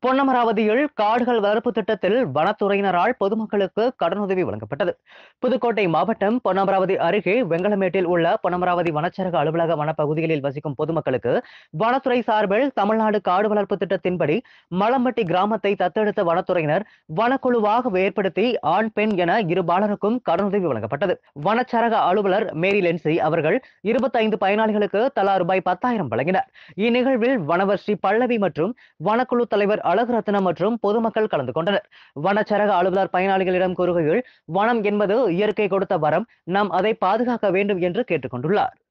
பொன்னமராவதியில் காடுகள் வளர்ப்பு திட்டத்தில் வனத்துறையினரால் பொதுமக்களுக்கு கடனுதவி வழங்கப்பட்டது புதுக்கோட்டை மாவட்டம் பொன்னமராவதி அருகே வெங்கலமேட்டில் உள்ள பொன்னமராவதி வனச்சரக அலுவலக வனப்பகுதிகளில் வசிக்கும் பொதுமக்களுக்கு வனத்துறை சார்பில் தமிழ்நாடு காடு வளர்ப்பு திட்டத்தின்படி மலம்பட்டி கிராமத்தை தத்தெடுத்த வனத்துறையினர் வனக்குழுவாக ஏற்படுத்தி ஆண் பெண் என இரு பாலருக்கும் கடனுதவி வழங்கப்பட்டது வனச்சரக அலுவலர் மேரி லென்சி அவர்கள் இருபத்தைந்து பயனாளிகளுக்கு தலா ரூபாய் பத்தாயிரம் வழங்கினர் இந்நிகழ்வில் வனவர் ஸ்ரீ பல்லவி மற்றும் வனக்குழு தலைவர் அழகுரத்னம் மற்றும் பொதுமக்கள் கலந்து கொண்டனர் வனச்சரக அலுவலர் பயனாளிகளிடம் கூறுகையில் வனம் என்பது இயற்கை கொடுத்த வரம் நாம் அதை பாதுகாக்க வேண்டும் என்று கேட்டுக்கொண்டுள்ளார்